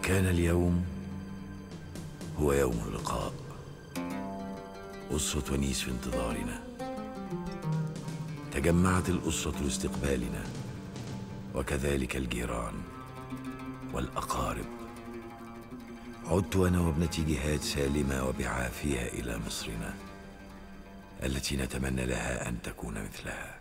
كان اليوم هو يوم اللقاء أسرة ونيس في انتظارنا تجمعت الأسرة لاستقبالنا وكذلك الجيران والأقارب عدت أنا وابنتي جهاد سالمة وبعافية إلى مصرنا التي نتمنى لها أن تكون مثلها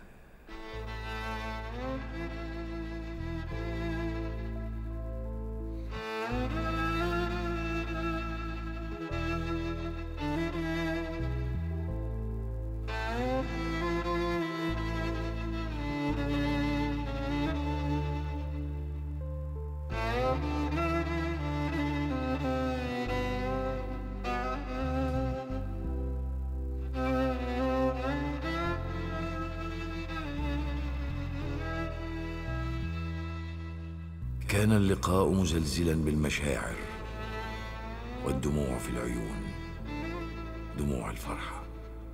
كان اللقاء مزلزلا بالمشاعر والدموع في العيون دموع الفرحه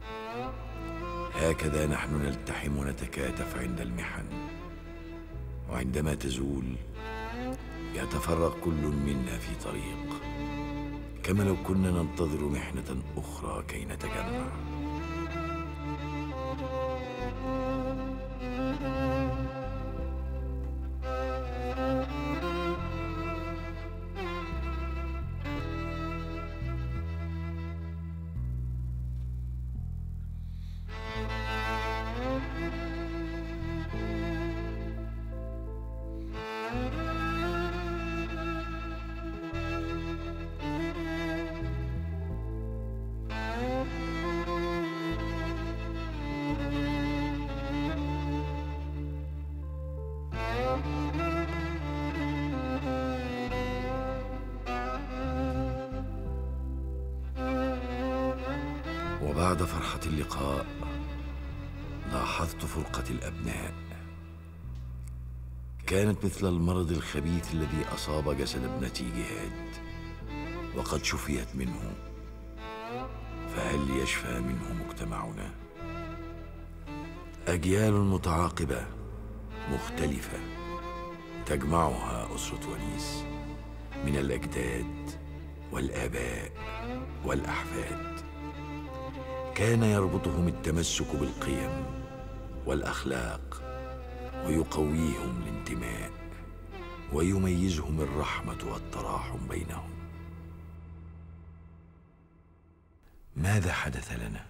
هكذا نحن نلتحم ونتكاتف عند المحن وعندما تزول يتفرق كل منا في طريق كما لو كنا ننتظر محنه اخرى كي نتجمع وبعد فرحة اللقاء لاحظت فرقة الأبناء كانت مثل المرض الخبيث الذي أصاب جسد ابنتي جهاد وقد شفيت منه فهل يشفى منه مجتمعنا أجيال متعاقبة مختلفة تجمعها أسرة ونيس من الأجداد والآباء والأحفاد كان يربطهم التمسك بالقيم والاخلاق ويقويهم الانتماء ويميزهم الرحمه والتراحم بينهم ماذا حدث لنا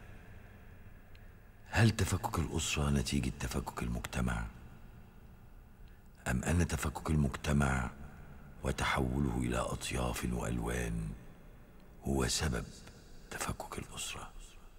هل تفكك الاسره نتيجه تفكك المجتمع ام ان تفكك المجتمع وتحوله الى اطياف والوان هو سبب تفكك الاسره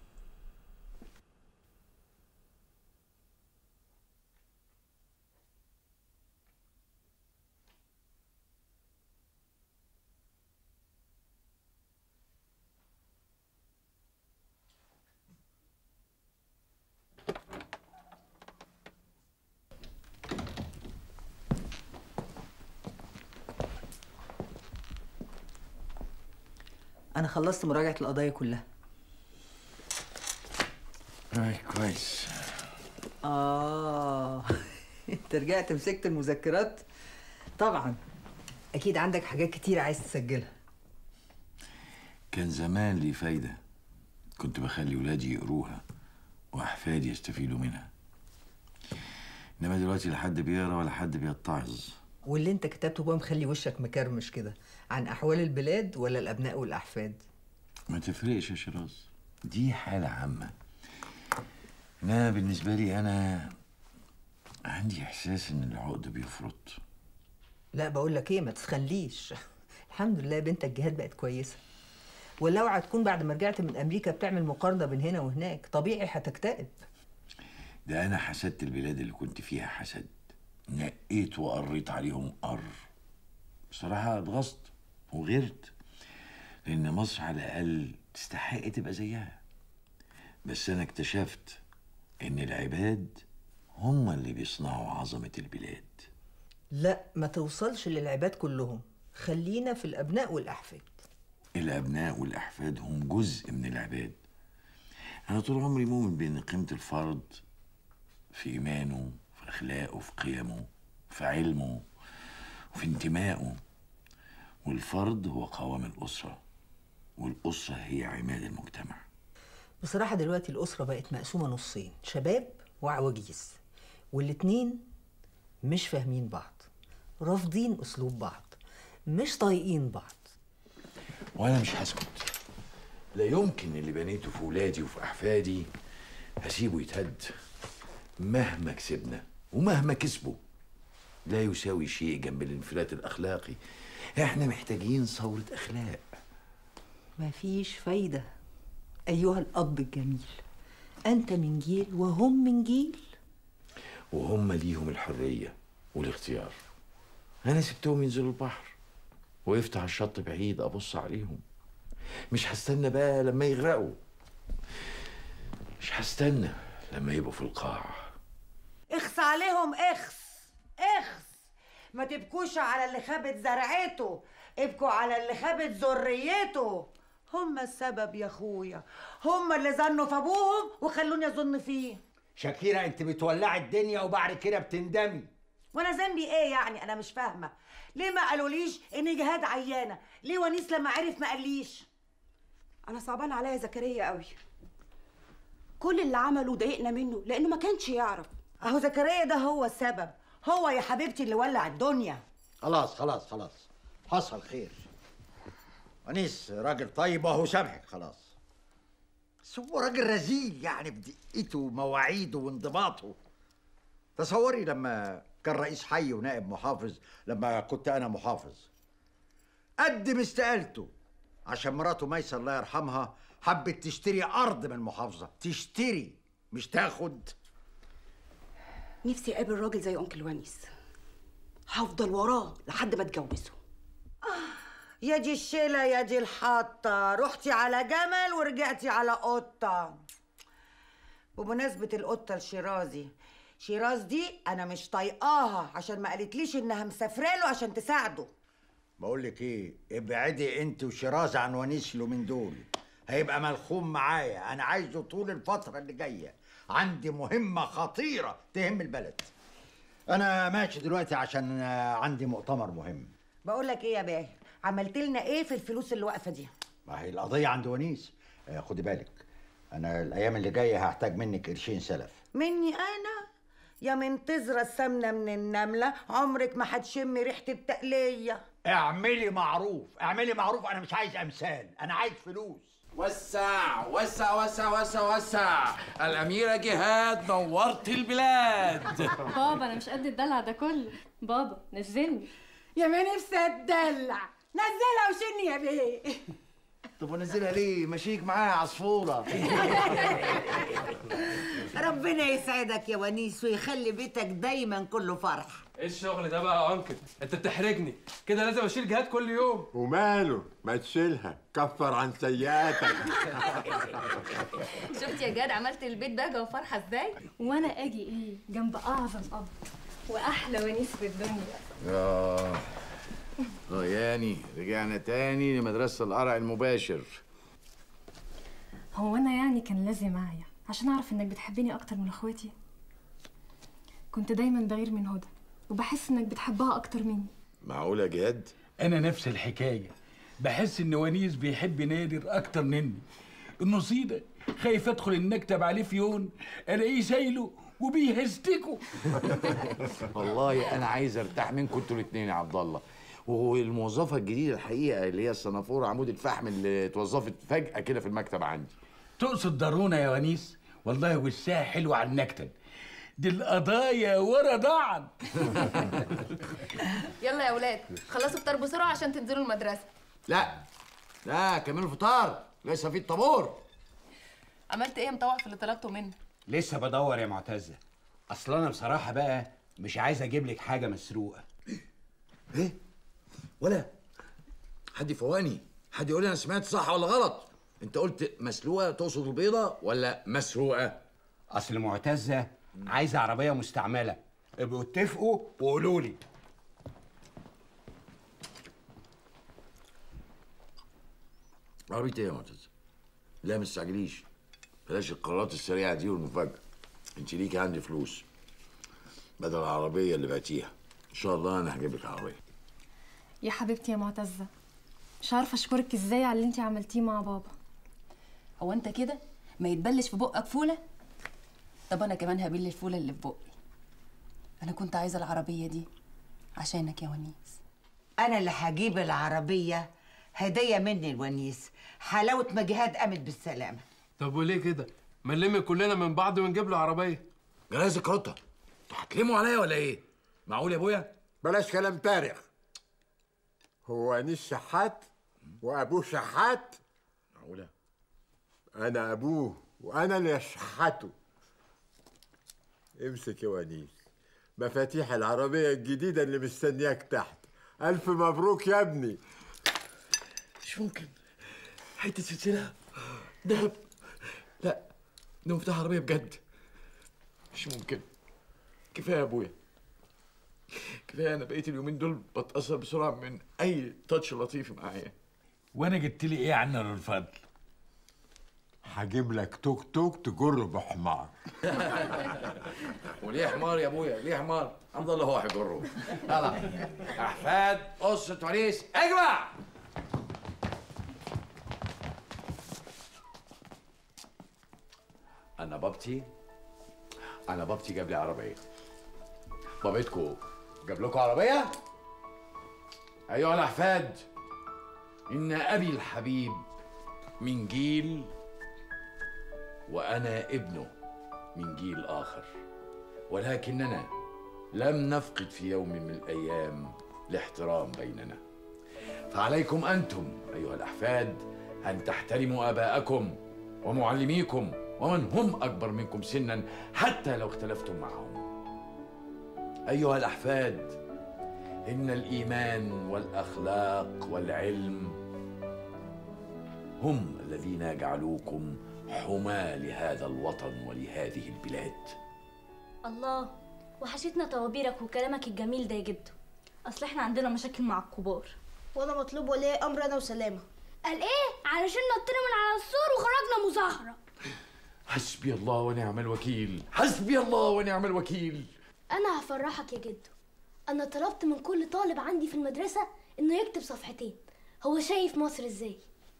أنا خلصت مراجعة القضايا كلها اي كويس آه أنت رجعت مسكت المذكرات طبعا أكيد عندك حاجات كتير عايز تسجلها كان زمان لي فايدة كنت بخلي ولادي يقروها وأحفادي يستفيدوا منها إنما دلوقتي لا حد بيقرا ولا حد بيتعظ واللي أنت كتبته بقى مخلي وشك مكرمش كده عن أحوال البلاد ولا الأبناء والأحفاد ما تفرقش يا شيراز دي حالة عامة أنا بالنسبة لي أنا عندي إحساس إن العقد بيفرط لا بقول لك إيه ما تتخليش الحمد لله بنتك جهاد بقت كويسة ولو هتكون بعد ما رجعت من أمريكا بتعمل مقارنة بين هنا وهناك طبيعي هتكتئب ده أنا حسدت البلاد اللي كنت فيها حسد نقيت وقريت عليهم قر بصراحة اتغصت وغيرت لأن مصر على الأقل تستحق تبقى زيها بس أنا اكتشفت إن العباد هم اللي بيصنعوا عظمة البلاد لا ما توصلش للعباد كلهم خلينا في الأبناء والأحفاد الأبناء والأحفاد هم جزء من العباد أنا طول عمري مؤمن بأن قيمة الفرد في إيمانه في أخلاقه في قيمه في علمه وفي انتمائه والفرد هو قوام الأسرة والأسرة هي عماد المجتمع بصراحة دلوقتي الأسرة بقت مقسومة نصين شباب وعواجيز والاتنين مش فاهمين بعض رافضين أسلوب بعض مش طايقين بعض وأنا مش هسكت لا يمكن اللي بنيته في ولادي وفي أحفادي هسيبه يتهد مهما كسبنا ومهما كسبوا لا يساوي شيء جنب الانفلات الأخلاقي احنا محتاجين ثورة أخلاق مفيش فايدة أيها الأب الجميل أنت من جيل وهم من جيل وهم ليهم الحرية والاختيار أنا سبتهم ينزلوا البحر وقفت على الشط بعيد أبص عليهم مش هستنى بقى لما يغرقوا مش هستنى لما يبقوا في القاع اخس عليهم اخس اخس ما تبكوش على اللي خابت زرعته ابكوا على اللي خابت ذريته هم السبب يا اخويا هم اللي ظنوا في ابوهم وخلوني اظن فيه شاكيرا انت بتولعي الدنيا وبعد كده بتندمي وانا ذنبي ايه يعني انا مش فاهمه ليه ما قالوليش ان جهاد عيانه ليه ونيس لما عرف ما قاليش انا صعبان عليا زكريا قوي كل اللي عمله ضايقنا منه لانه ما كانش يعرف اهو زكريا ده هو السبب هو يا حبيبتي اللي ولع الدنيا خلاص خلاص خلاص حصل خير ونيس راجل طيب وهو سامحك خلاص بس هو راجل رزيل يعني بدقته ومواعيده وانضباطه تصوري لما كان رئيس حي ونائب محافظ لما كنت انا محافظ قدم استقالته عشان مراته ميسة الله يرحمها حبت تشتري ارض من المحافظه تشتري مش تاخد نفسي اقابل راجل زي انكل ونيس هفضل وراه لحد ما اتجوزه يا دي الشيلة يا دي الحطة رحتي على جمل ورجعتي على قطة بمناسبة القطة الشيرازي شيراز دي أنا مش طايقاها عشان ما قالتليش إنها مسافرة له عشان تساعده بقول لك ايه ابعدي انت وشيراز عن ونيس من دول هيبقى ملخوم معايا انا عايزه طول الفتره اللي جايه عندي مهمه خطيره تهم البلد انا ماشي دلوقتي عشان آه، عندي مؤتمر مهم بقول لك إيه يا باهر عملت لنا إيه في الفلوس اللي واقفة دي ما هي القضيه عند ونيس آه، خدي بالك انا الايام اللي جايه هحتاج منك قرشين سلف مني أنا يا منتظرة السمنة من النملة عمرك ما هتشمي ريحة التقلية اعملي معروف اعملي معروف انا مش عايز امثال انا عايز فلوس وسع وسع وسع وسع وسع الأميرة جهاد نورت البلاد بابا انا مش قد الدلع ده كله بابا نزلني يا ما نفسي اتدلع نزلها وشني يا بيه طب ونزلها ليه ماشيك معايا عصفورة ربنا يسعدك يا ونيس ويخلي بيتك دايما كله فرح ايه الشغل ده بقى يا انكل انت بتحرجني كده لازم اشيل جهاد كل يوم وماله ما تشيلها كفر عن سيئاتك شفت يا جاد عملت البيت بهجة وفرحة ازاي؟ وانا اجي ايه جنب اعظم اب واحلى ونيس في الدنيا آه رياني رجعنا تاني لمدرسة القرع المباشر هو انا يعني كان لازم معايا عشان اعرف انك بتحبني اكتر من اخواتي كنت دايما بغير من هدى وبحس انك بتحبها اكتر مني معقولة جهاد؟ انا نفس الحكايه بحس ان ونيس بيحب نادر اكتر مني النصيده خايف ادخل ان اكتب عليه في يوم الاقيه شايله وبيهستكوا والله انا عايز ارتاح منكم انتوا الاثنين يا عبد الله والموظفه الجديده الحقيقه اللي هي الصنافوره عمود الفحم اللي اتوظفت فجاه كده في المكتب عندي تقصد ضرونا يا ونيس والله وشها حلو على النكتل دي القضايا ورا بعض يلا يا ولاد خلصوا فطار بسرعة عشان تنزلوا المدرسة لا لا كملوا الفطار لسه في الطابور عملت ايه مطوع في اللي طلبته منك؟ لسه بدور يا معتزه اصل انا بصراحه بقى مش عايز اجيب لك حاجه مسروقه ايه ولا حد يفوقني حد يقول لي انا سمعت صح ولا غلط انت قلت مسلوقه تقصد البيضه ولا مسروقه اصل معتزه عايزه عربيه مستعمله ابقوا اتفقوا وقولوا لي عربيه ايه يا معتز لا ما تستعجليش بلاش القرارات السريعه دي والمفاجاه انت ليكي عندي فلوس بدل العربيه اللي بعتيها ان شاء الله انا هجيب لك عربيه يا حبيبتي يا معتزة مش عارفة اشكرك ازاي على اللي انتي عملتيه مع بابا هو انت كده ما يتبلش في بقك فوله طب انا كمان هبل الفوله اللي في بقي انا كنت عايزه العربيه دي عشانك يا ونيس انا اللي هجيب العربيه هديه مني الونيس حلاوه ما جهاد قامت بالسلامه طب وليه كده ما نلم كلنا من بعض ونجيب له عربيه جلاز كروته انتوا هتلموا عليا ولا ايه؟ معقول يا ابويا؟ بلاش كلام فارغ هو انيس شحات وابوه شحات معقوله انا ابوه وانا اللي اشحته امسك يا ونيس مفاتيح العربية الجديدة اللي مستنياك تحت ألف مبروك يا ابني مش ممكن حته سلسله دهب لا ده مفتاح عربيه بجد مش ممكن كفايه يا ابويا كفايه انا بقيت اليومين دول بتاثر بسرعه من اي تاتش لطيف معايا وانا جبت لي ايه عن الفضل هجيب لك توك توك تجر بحمار وليه حمار يا ابويا ليه حمار الحمد لله هو هيجره يلا احفاد قصة ونيس اجمع انا بابتي انا بابتي جاب لي عربيه بابتكو جاب لكم عربيه ايها الاحفاد ان ابي الحبيب من جيل وانا ابنه من جيل اخر ولكننا لم نفقد في يوم من الايام الاحترام بيننا فعليكم انتم ايها الاحفاد ان تحترموا اباءكم ومعلميكم ومن هم اكبر منكم سنا حتى لو اختلفتم معهم ايها الاحفاد ان الايمان والاخلاق والعلم هم الذين جعلوكم حماة لهذا الوطن ولهذه البلاد الله وحشتنا طوابيرك وكلامك الجميل ده يا جدو اصل احنا عندنا مشاكل مع الكبار وانا مطلوب ولي امر انا وسلامه قال ايه علشان نطينا من على السور وخرجنا مظاهره حسبي الله ونعم الوكيل حسبي الله ونعم الوكيل انا هفرحك يا جدو انا طلبت من كل طالب عندي في المدرسه انه يكتب صفحتين هو شايف مصر ازاي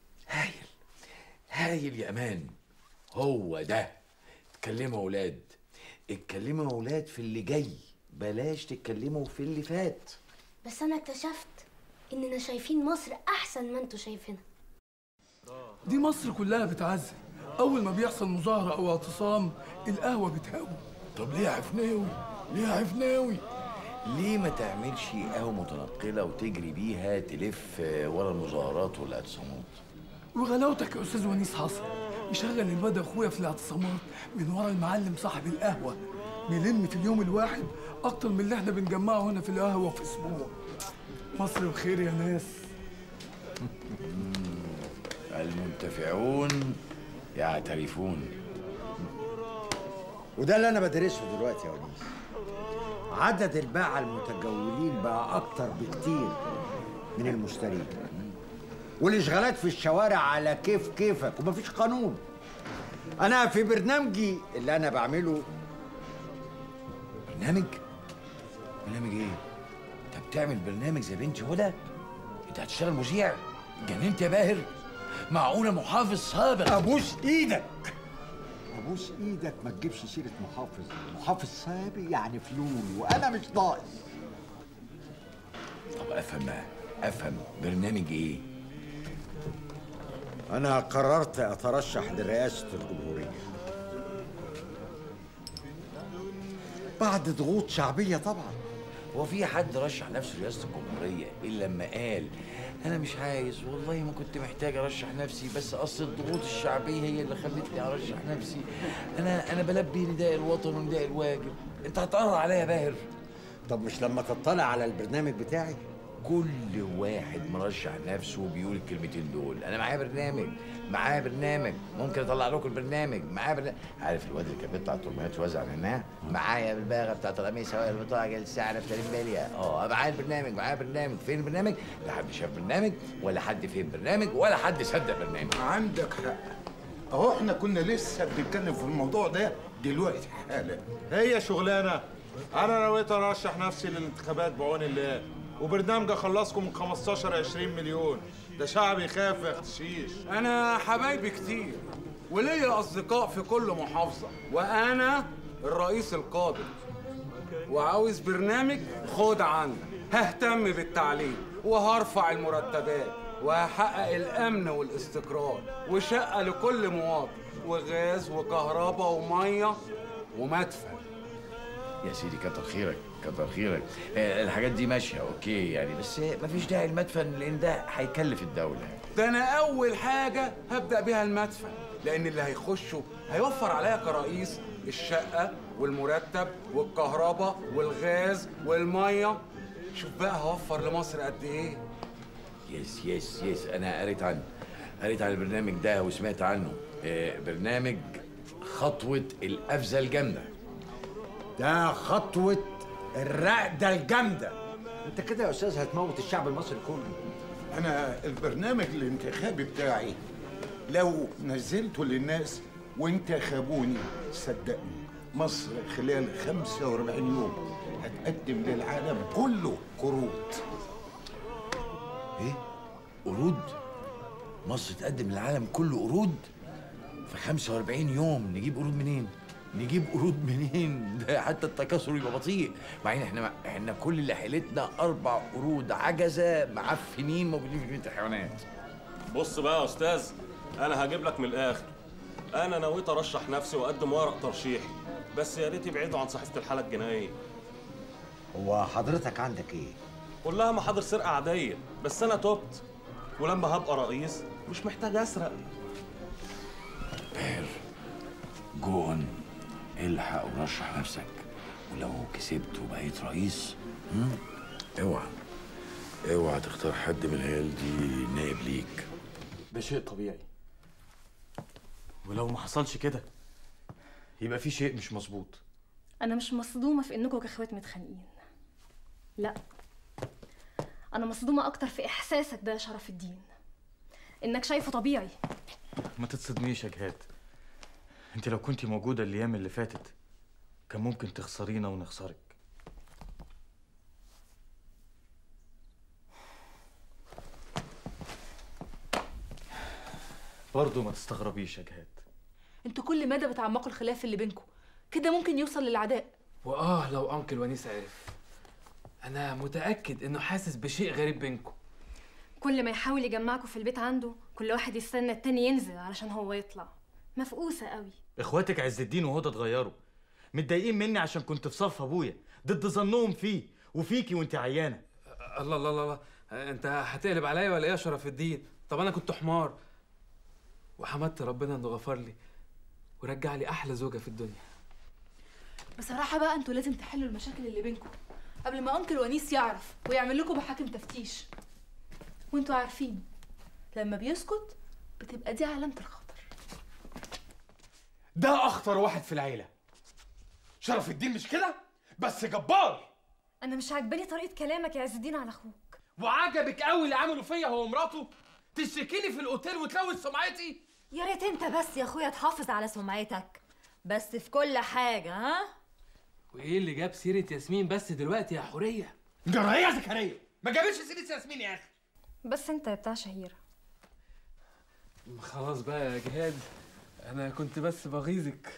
هايل يا امان هو ده اتكلموا يا اولاد اتكلموا يا اولاد في اللي جاي بلاش تتكلموا في اللي فات بس انا اكتشفت اننا شايفين مصر احسن ما انتوا شايفينها دي مصر كلها بتعذب اول ما بيحصل مظاهره او اعتصام القهوه بتهوي طب ليه يا عفناوي ليه يا عفناوي ليه ما تعملش قهوة متنقلة وتجري بيها تلف ورا المظاهرات والاعتصامات وغلاوتك يا استاذ ونيس حصل يشغل الواد اخويا في الاعتصامات من ورا المعلم صاحب القهوه بيلم في اليوم الواحد اكتر من اللي احنا بنجمعه هنا في القهوه في اسبوع مصر بخير يا ناس المنتفعون يعترفون وده اللي انا بدرسه دلوقتي يا ونيس عدد الباعة المتجولين بقى اكتر بكتير من المشترين والاشغالات في الشوارع على كيف كيفك ومفيش قانون انا في برنامجي اللي انا بعمله برنامج برنامج ايه انت بتعمل برنامج زي بنتي هدى انت هتشتغل مذيع جننت يا باهر معقولة محافظ سابق ابوس ايدك ابوس ايدك ما تجيبش سيره محافظ محافظ سابق يعني فلول وانا مش ناقص طب افهم بقى افهم برنامج ايه انا قررت اترشح لرئاسه الجمهوريه بعد ضغوط شعبيه طبعا هو في حد رشح نفسه رئاسة الجمهورية إلا لما قال أنا مش عايز والله ما كنت محتاج أرشح نفسي بس أصل الضغوط الشعبية هي اللي خلتني أرشح نفسي أنا أنا بلبي نداء الوطن ونداء الواجب أنت هتقرر عليا يا باهر طب مش لما تطلع على البرنامج بتاعي كل واحد مرشح نفسه بيقول الكلمتين دول انا معايا برنامج معايا برنامج ممكن اطلع لكم البرنامج معايا برنامج عارف الواد اللي كان بيطلع الترميات يوزع نعناع معايا الباغه بتاعت القميص هو اللي بتطلع الساعه نفتالين باليا اه معايا البرنامج معايا برنامج فين البرنامج لا حد شاف برنامج ولا حد فهم برنامج ولا حد صدق برنامج عندك حق اهو احنا كنا لسه بنتكلم في الموضوع ده دلوقتي حالا هي شغلانه انا نويت ارشح نفسي للانتخابات بعون الله وبرنامج اخلصكم من 15 20 مليون ده شعب يخاف يا خشيش انا حبايبي كتير وليا اصدقاء في كل محافظه وانا الرئيس القادم وعاوز برنامج خد عنك ههتم بالتعليم وهرفع المرتبات وهحقق الامن والاستقرار وشقه لكل مواطن وغاز وكهرباء وميه ومدفع يا سيدي كتر خيرك كتر خيرك آه، الحاجات دي ماشيه اوكي يعني بس مفيش داعي المدفن لان ده هيكلف الدوله ده انا اول حاجه هبدا بيها المدفع لان اللي هيخشوا هيوفر عليا كرئيس الشقه والمرتب والكهرباء والغاز والميه شوف بقى هوفر لمصر قد ايه يس يس يس انا قريت عنه قريت عن البرنامج ده وسمعت عنه آه، برنامج خطوه القفزه الجامده ده خطوة الرقدة الجامدة انت كده يا استاذ هتموت الشعب المصري كله انا البرنامج الانتخابي بتاعي لو نزلته للناس وانتخبوني صدقني مصر خلال 45 يوم هتقدم للعالم كله قروض ايه قرود مصر تقدم للعالم كله قرود في 45 يوم نجيب قرود منين نجيب قرود منين ده حتى التكاثر يبقى بطيء مع ان احنا احنا كل اللي حيلتنا اربع قرود عجزه معفنين موجودين في جنينه الحيوانات بص بقى يا استاذ انا هجيب لك من الاخر انا نويت ارشح نفسي واقدم ورق ترشيحي بس يا ريت يبعدوا عن صحيفه الحاله الجنائيه هو حضرتك عندك ايه؟ كلها محاضر سرقه عاديه بس انا تبت ولما هبقى رئيس مش محتاج اسرق بير جون الحق ورشح نفسك ولو كسبت وبقيت رئيس هم؟ اوعى اوعى تختار حد من العيال دي نائب ليك ده شيء طبيعي ولو ما حصلش كده يبقى في شيء مش مظبوط انا مش مصدومه في انكم كاخوات متخانقين لا انا مصدومه اكتر في احساسك ده يا شرف الدين انك شايفه طبيعي ما تتصدميش يا جهاد انت لو كنتي موجودة الايام اللي فاتت كان ممكن تخسرينا ونخسرك برضه ما تستغربيش يا جهاد انتوا كل مدى بتعمقوا الخلاف اللي بينكم كده ممكن يوصل للعداء واه لو انكل ونيس عرف انا متاكد انه حاسس بشيء غريب بينكم كل ما يحاول يجمعكم في البيت عنده كل واحد يستنى التاني ينزل علشان هو يطلع مفقوسه قوي اخواتك عز الدين وهدى اتغيروا متضايقين مني عشان كنت في صف ابويا ضد ظنهم فيه وفيكي وانت عيانه الله الله الله الله انت هتقلب عليا ولا ايه يا شرف الدين طب انا كنت حمار وحمدت ربنا انه غفر لي ورجع لي احلى زوجه في الدنيا بصراحه بقى انتوا لازم تحلوا المشاكل اللي بينكم قبل ما انكل ونيس يعرف ويعمل لكم محاكم تفتيش وانتوا عارفين لما بيسكت بتبقى دي علامه الخطر ده اخطر واحد في العيله شرف الدين مش كده بس جبار انا مش عاجباني طريقه كلامك يا عز الدين على اخوك وعجبك قوي اللي عمله فيا هو ومراته تشتكيني في الاوتيل وتلوث سمعتي يا ريت انت بس يا اخويا تحافظ على سمعتك بس في كل حاجة ها وايه اللي جاب سيره ياسمين بس دلوقتي يا حوريه جرى ايه يا زكريا ما جابتش سيره ياسمين يا اخي بس انت يا بتاع شهيره خلاص بقى يا جهاد انا كنت بس بغيظك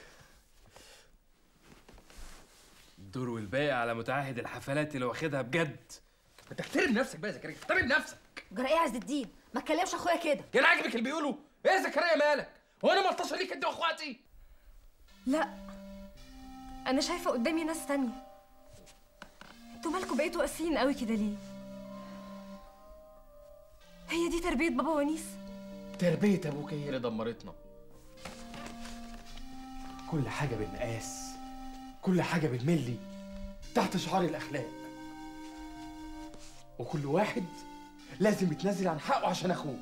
الدور والباقي على متعهد الحفلات اللي واخدها بجد انت احترم نفسك بقى يا زكريا احترم نفسك جرى ايه يا عز الدين ما تكلمش اخويا كده يا عاجبك اللي بيقولوا ايه يا زكريا مالك هو انا ملطشه ليك انت واخواتي لا انا شايفه قدامي ناس تانية انتوا مالكوا بقيتوا قاسيين قوي كده ليه هي دي تربيه بابا ونيس تربيه ابوك هي اللي دمرتنا كل حاجه بالمقاس كل حاجه بالملي تحت شعار الاخلاق وكل واحد لازم يتنازل عن حقه عشان اخوه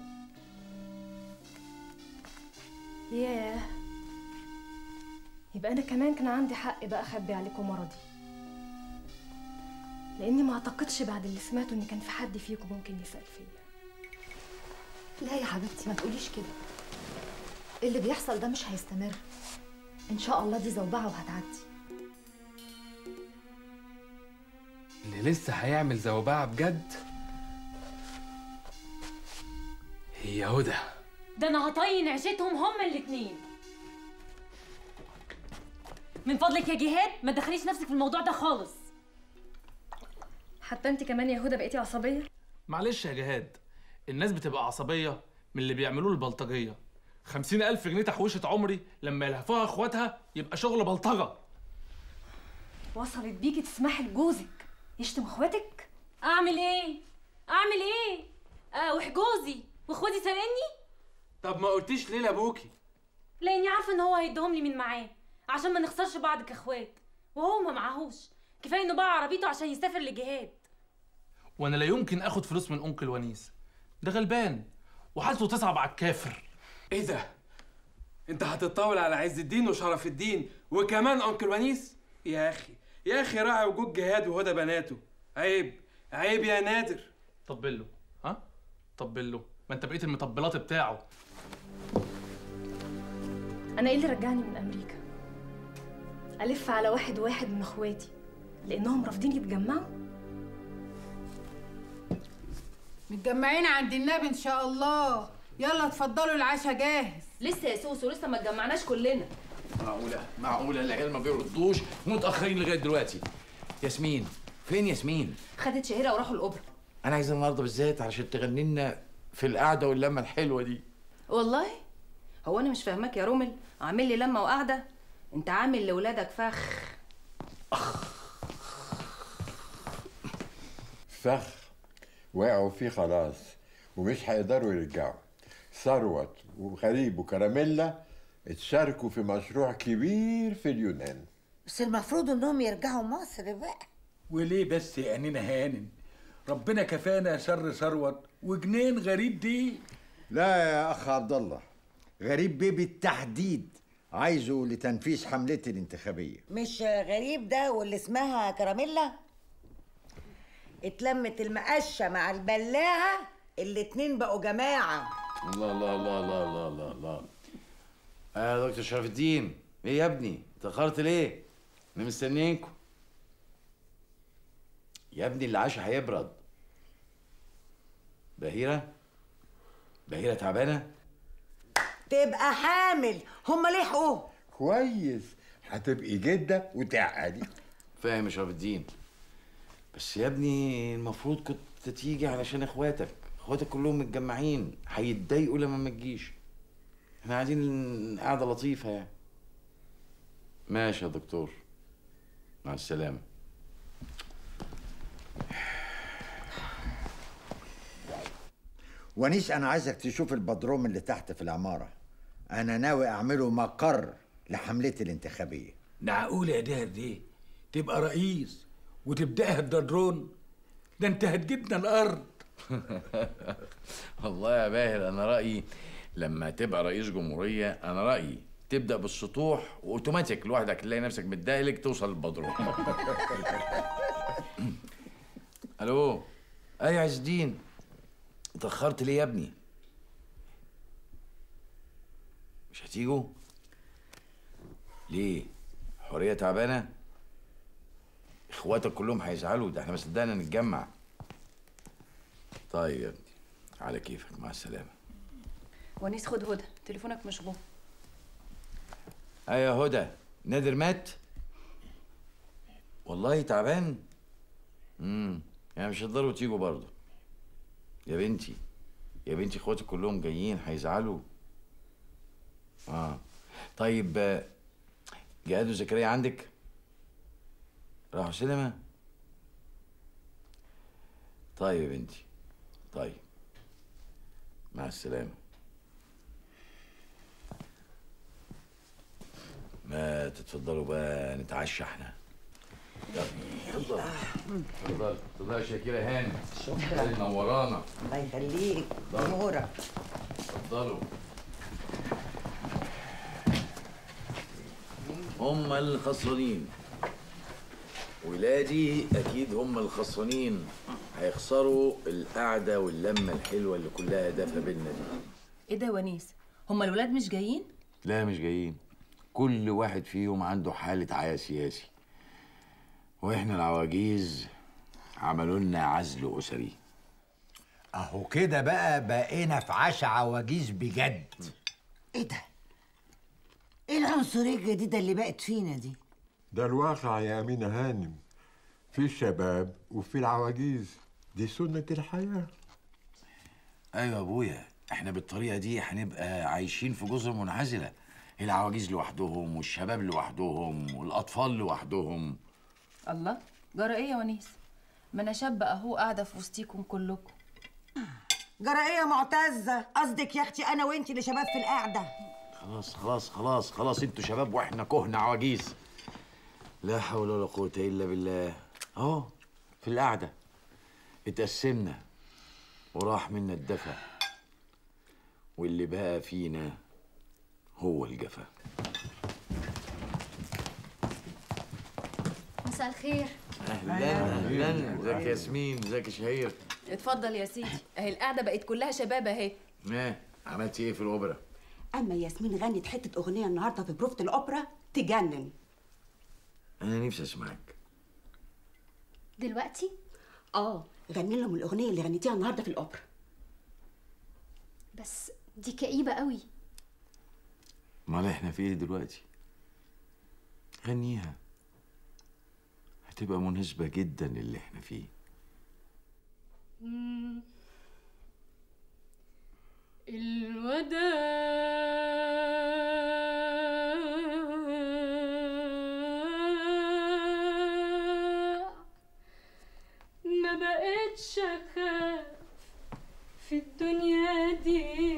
ياه يبقى انا كمان كان عندي حق بقى اخبي عليكم مرضي لاني ما اعتقدش بعد اللي سمعته ان كان في حد فيكم ممكن يسال فيا لا يا حبيبتي ما تقوليش كده اللي بيحصل ده مش هيستمر ان شاء الله دي زوبعة وهتعدي اللي اللي لسه هيعمل زوبعة بجد هي هدى ده انا هطين عيشتهم هما الاتنين من فضلك يا جهاد ما تدخليش نفسك في الموضوع ده خالص حتى انت كمان يا هدى بقيتي عصبيه معلش يا جهاد الناس بتبقى عصبية من اللي بيعملوه البلطجية خمسين ألف جنيه تحويشة عمري لما يلهفوها اخواتها يبقى شغل بلطجة وصلت بيكي تسمحي لجوزك يشتم اخواتك اعمل ايه اعمل ايه اه وحجوزي واخواتي سارقني طب ما قلتيش ليه لابوكي لاني عارفه ان هو هيديهم لي من معاه عشان ما نخسرش بعض كاخوات وهو ما معهوش كفايه انه باع عربيته عشان يسافر لجهاد وانا لا يمكن اخد فلوس من انكل ونيس ده غلبان وحالته تصعب على الكافر ايه ده؟ انت هتطاول على عز الدين وشرف الدين وكمان انكل ونيس؟ يا اخي يا اخي راعي وجود جهاد وهدى بناته عيب عيب يا نادر طبل له ها طبل له ما انت بقيت المطبلات بتاعه انا ايه اللي رجعني من امريكا الف على واحد واحد من اخواتي لانهم رافضين يتجمعوا متجمعين عند النبي ان شاء الله يلا اتفضلوا العشاء جاهز لسه يا سوسو لسه ما اتجمعناش كلنا معقولة معقولة العيال ما بيردوش متأخرين لغاية دلوقتي ياسمين فين ياسمين؟ خدت شهيرة وراحوا الاوبرا أنا عايز النهاردة بالذات علشان تغني لنا في القعدة واللمة الحلوة دي والله هو انا مش فاهماك يا رومل عامل لي لمه وقعده انت عامل لاولادك فخ فخ وقعوا فيه خلاص ومش هيقدروا يرجعوا ثروت وغريب وكراميلا اتشاركوا في مشروع كبير في اليونان بس المفروض انهم يرجعوا مصر بقى وليه بس يا أنينا هانم ربنا كفانا شر ثروت وجنين غريب دي لا يا اخ عبد الله غريب بيه بالتحديد عايزه لتنفيذ حملتي الانتخابيه مش غريب ده واللي اسمها كراميلا اتلمت المقشة مع البلاعة الاتنين بقوا جماعة الله الله الله الله الله الله الله آه يا دكتور شرف الدين ايه يا ابني اتأخرت ليه؟ انا مستنيينكم يا ابني العشاء هيبرد بهيرة بهيرة تعبانة تبقى حامل هما لحقوا كويس هتبقي جدة وتعقدي فاهم يا شرف الدين بس يا ابني المفروض كنت تيجي علشان اخواتك اخواتك كلهم متجمعين هيتضايقوا لما ما تجيش احنا قاعدين قاعده لطيفه يعني ماشي يا دكتور مع السلامه ونيس انا عايزك تشوف البدروم اللي تحت في العماره انا ناوي اعمله مقر لحملتي الانتخابيه معقول يا دهر دي تبقى رئيس وتبدأها بدرون ده انت هتجيبنا الأرض والله يا باهر انا رايي لما تبقى رئيس جمهوريه انا رايي تبدا بالسطوح واوتوماتيك لوحدك تلاقي نفسك متدايلك توصل للبدروم الو اي عز الدين اتاخرت ليه يا ابني مش هتيجوا ليه حوريه تعبانه اخواتك كلهم هيزعلوا ده احنا ما صدقنا نتجمع طيب يا ابني على كيفك مع السلامه ونيس خد هدى تليفونك مشغول ايوه يا هدى نادر مات والله تعبان امم يعني مش هتقدروا تيجوا برضه يا بنتي يا بنتي اخواتي كلهم جايين هيزعلوا اه طيب آه، جهاد وزكريا عندك راحوا سينما طيب يا بنتي طيب مع السلامة ما تتفضلوا بقى نتعشى احنا يلا اتفضل اتفضل اتفضل يا شاكيرة هاني شكرا. منورانا الله يخليك نورك اتفضلوا هم الخسرانين ولادي اكيد هم الخسرانين هيخسروا القعده واللمه الحلوه اللي كلها دافه بينا دي ايه ده يا ونيس هما الولاد مش جايين لا مش جايين كل واحد فيهم عنده حاله عيا سياسي واحنا العواجيز عملوا لنا عزل اسري اهو كده بقى بقينا في عشا عواجيز بجد ايه ده؟ ايه العنصرية الجديدة اللي بقت فينا دي؟ ده الواقع يا أمينة هانم في الشباب وفي العواجيز دي سنة الحياة ايوه يا ابويا احنا بالطريقه دي هنبقى عايشين في جزر منعزله العواجيز لوحدهم والشباب لوحدهم والاطفال لوحدهم الله جرى ايه يا ونيس ما انا شابه اهو قاعده في وسطيكم كلكم جرائية معتزة قصدك يا اختي انا وانتي اللي شباب في القعدة خلاص خلاص خلاص خلاص انتوا شباب واحنا كهنة عواجيز لا حول ولا قوة الا بالله اهو في القعدة اتقسمنا وراح منا الدفا واللي بقى فينا هو الجفا مساء الخير اهلا اهلا ازيك يا ياسمين ازيك يا شهير اتفضل يا سيدي اهي القعده بقت كلها شباب اهي ايه عملتي ايه في الاوبرا اما ياسمين غنت حته اغنيه النهارده في بروفه الاوبرا تجنن انا نفسي اسمعك دلوقتي اه غني لهم الاغنيه اللي غنيتيها النهارده في الاوبرا بس دي كئيبة قوي امال احنا في ايه دلوقتي غنيها هتبقى مناسبة جدا للي احنا فيه الوداع ما بقتش اخاف في الدنيا دي